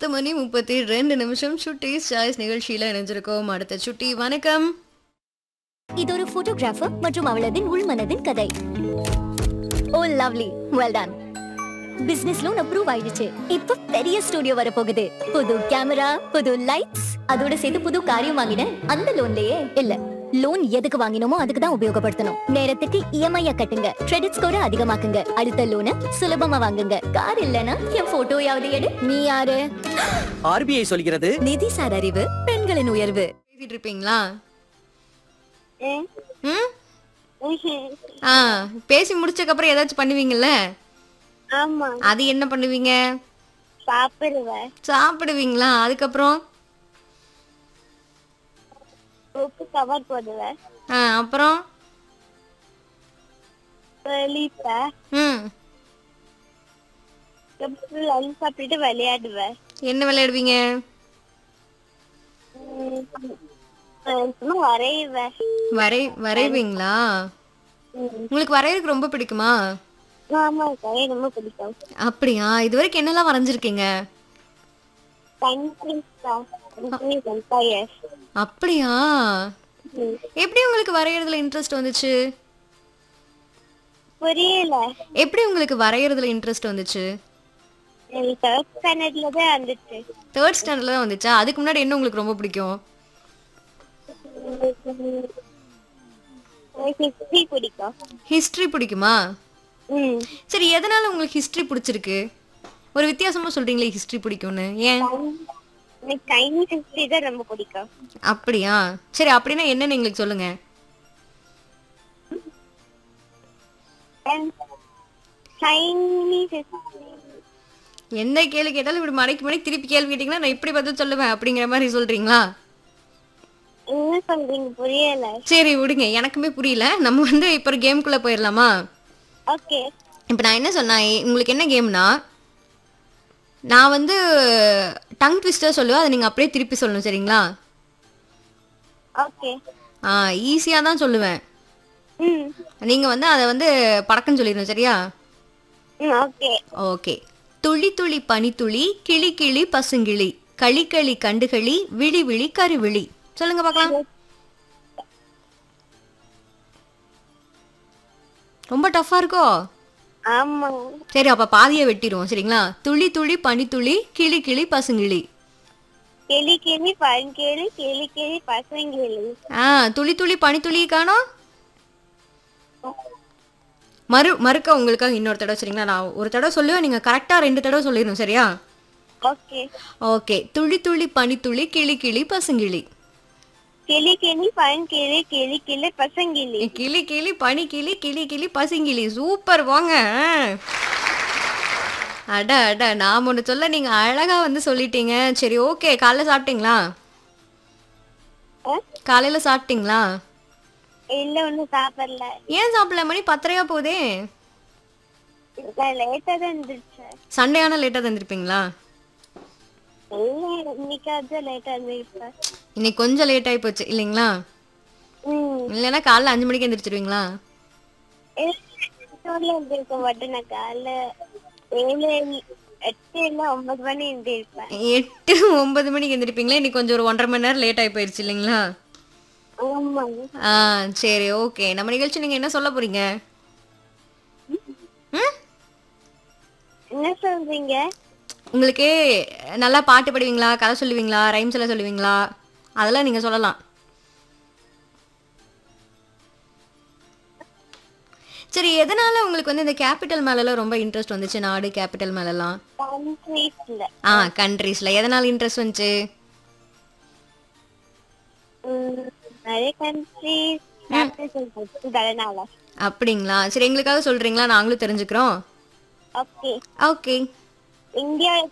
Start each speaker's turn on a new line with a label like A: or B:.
A: பத்து மணி முப்பத்தி ரெண்டு நிமிஷம் சுட்டி சாய்ஸ் நிகழ்ச்சியில இணைஞ்சிருக்கோம் அடுத்த சுட்டி வணக்கம்
B: இது ஒரு போட்டோகிராஃபர் மற்றும் அவளதின் உள்மனதின் கதை oh lovely well done business loan approve ஆயிடுச்சு இப்போ பெரிய ஸ்டுடியோ வர போகுது புது கேமரா புது லைட்ஸ் அதோட சேர்த்து புது காரியம் வாங்கினேன் அந்த லோன்லயே இல்ல லோன் எதுக்கு வாங்கினோமோ அதுக்கு தான் உபயோகப்படுத்தணும் நேரத்துக்கு இஎம்ஐ கட்டுங்க கிரெடிட் ஸ்கோரை அதிகமாக்குங்க அடுத்த லோனை சுலபமா வாங்குங்க கார் இல்லனா என் போட்டோயாவது எடு நீ யாரு
C: ஆர்பிஐ சொல்கிறது
B: நிதிசார் அறிவு பெண்களின் உயர்வு
A: பேசிட்டு இருப்பீங்களா
D: ம்.
A: ம்
D: ம்ஹும்.
A: ஆ பேசி முடிச்சதுக்கு அப்புறம் ஏதாச்சும் பண்ணுவீங்கல்ல
D: ஆமா
A: அது என்ன பண்ணுவீங்க
D: சாப்பிடுவேன்
A: சாப்பிடுவீங்களா அதுக்கப்புறம்
D: உப்பு கவர் போடுவேன்
A: ஆ அப்புறம்
D: வெளிப்பேன்
A: ம்
D: லஞ்ச் சாப்பிட்டுட்டு விளையாடுவேன்
A: என்ன விளையாடுவீங்க
D: ம். அஹ் சும்மா வரைவேன்
A: வரை வரைவீங்களா
D: ம்.
A: உங்களுக்கு வரையறதுக்கு ரொம்ப பிடிக்குமா
D: ஆமா கை ரொம்ப பிடிக்கும்
A: அப்படியா இது வரைக்கும் என்னெல்லாம் வரைஞ்சிருக்கீங்க
D: கண்ட்ரிஸ் கண்ட்ரிஸ் எம்பையர்ஸ்
A: அப்படியா எப்படி உங்களுக்கு வரையறதுல இன்ட்ரெஸ்ட் வந்துச்சு
D: புரியல
A: எப்படி உங்களுக்கு வரையறதுல இன்ட்ரெஸ்ட் வந்துச்சு
D: எனக்கு தேர்ட் ஸ்டாண்டர்ட்ல தான் வந்துச்சு
A: தேர்ட் ஸ்டாண்டர்ட்ல தான் வந்துச்சா அதுக்கு முன்னாடி என்ன உங்களுக்கு ரொம்ப பிடிக்கும்
D: எனக்கு ஹிஸ்டரி பிடிக்கும்
A: ஹிஸ்டரி பிடிக்குமா
D: ம்
A: சரி எதனால உங்களுக்கு ஹிஸ்டரி பிடிச்சிருக்கு ஒரு வித்தியாசமா சொல்றீங்களே ஹிஸ்டரி பிடிக்கும்னு ஏன்
D: எனக்கு சைனீஸ் ஹிஸ்டரி தான் ரொம்ப பிடிக்கும்
A: அப்படியா சரி அப்படின்னா என்னன்னு எங்களுக்கு சொல்லுங்க
D: சைனீஸ் ஹிஸ்டரி
A: எந்த கேள்வி கேட்டாலும் இப்படி மடைக்கு மடைக்கு திருப்பி கேள்வி கேட்டீங்கன்னா நான் இப்படி பதில் சொல்லுவேன் அப்படிங்கிற மாதிரி சொல்றீங்களா
D: என்ன சொல்றீங்க புரியல
A: சரி விடுங்க எனக்குமே புரியல நம்ம வந்து இப்போ ஒரு கேம்குள்ளே போயிடலாமா
D: ஓகே
A: இப்போ நான் என்ன சொன்னேன் உங்களுக்கு என்ன கேம்னா நான் வந்து டங் ட்விஸ்டர் சொல்லுவேன் அதை நீங்கள் அப்படியே திருப்பி சொல்லணும் சரிங்களா
D: ஓகே
A: ஆ ஈஸியாக தான் சொல்லுவேன்
D: ம்
A: நீங்கள் வந்து அதை வந்து படக்குன்னு சொல்லிடணும் சரியா
D: ம் ஓகே
A: ஓகே துளி துளி பனித்துளி கிளி கிளி பசுங்கிளி களி களி கண்டுகளி விழி விழி கருவிழி சொல்லுங்க பார்க்கலாம் ரொம்ப டஃப்பாக இருக்கோ
D: ஆமா
A: சரி அப்ப பாதியை வெட்டிடுவோம் சரிங்களா துளி துளி பனித்துளி கிளி கிளி பசுங்கிளி
D: கிளி கிளி பழங்கிளி கிளி கிளி பசங்கிளி
A: ஆ துளி துளி பனித்துளி காணோம் மறு மறுக்க உங்களுக்காக இன்னொரு தடவை சரிங்களா நான் ஒரு தடவை சொல்லுவேன் நீங்க கரெக்டா ரெண்டு தடவை சொல்லிடணும் சரியா
D: ஓகே
A: ஓகே துளி துளி பனித்துளி கிளி கிளி பசுங்கிளி
D: கிளி கிளி பழங்கிளி கிளி கிளி பசங்கிளி
A: கிளி கிளி பனி கிளி கிளி கிளி பசுங்கிளி சூப்பர் வாங்க அட அட நான் ஒன்று சொல்ல நீங்க அழகா வந்து சொல்லிட்டீங்க சரி ஓகே காலைல சாப்பிட்டீங்களா
D: ஆ?
A: காலையில சாப்பிட்டீங்களா
D: இல்ல ஒண்ணும் சாப்பிடல
A: ஏன் சாப்பிடல மணி பத்தரையா போதே
D: நான் லேட்டா தான் இருந்துச்சு
A: சண்டே ஆனால் லேட்டாக தந்துருப்பீங்களா
D: இல்ல இன்னைக்காவது லேட்டா இருந்திருப்பேன்
A: இன்னைக்கு கொஞ்சம் லேட் ஆகி போச்சு இல்லைங்களா
D: ம்
A: இல்லைன்னா காலைல அஞ்சு மணிக்கு எந்திரிச்சிருவீங்களா
D: இல்ல இருந்திருக்க மாட்டேன் நான் காலைல ஏழு எட்டு இல்ல ஒன்பது மணி இருந்திருப்பேன்
A: எட்டு ஒன்பது மணிக்கு எந்திரிப்பீங்களா இன்னைக்கு கொஞ்சம் ஒரு ஒன்றரை மணி நேரம் லேட் ஆகி போயிடுச்சு இல்லைங்களா
D: ஆமா
A: ஆ சரி ஓகே நம்ம நிகழ்ச்சி நீங்கள் என்ன சொல்ல போறீங்க ம்
D: என்ன சொல்றீங்க
A: உங்களுக்கு நல்லா பாட்டு பாடுவீங்களா கதை சொல்லுவீங்களா ரைம்ஸ் எல்லாம் சொல்லுவீங்களா அதெல்லாம் நீங்கள் சொல்லலாம் சரி எதனால உங்களுக்கு வந்து இந்த கேபிட்டல் மேலெல்லாம் ரொம்ப இன்ட்ரெஸ்ட் வந்துச்சு நாடு கேபிட்டல் மேலெல்லாம்
D: கண்ட்ரீஸ்ல
A: ஆ கண்ட்ரீஸ்ல எதனால இன்ட்ரெஸ்ட் வந்துச்சு
D: நிறைய கண்ட்ரீஸ் கேபிட்டல் அதனால
A: அப்படிங்களா சரி எங்களுக்காக சொல்றீங்களா நாங்களும் தெரிஞ்சுக்கிறோம்
D: ஓகே
A: ஓகே
D: இந்தியா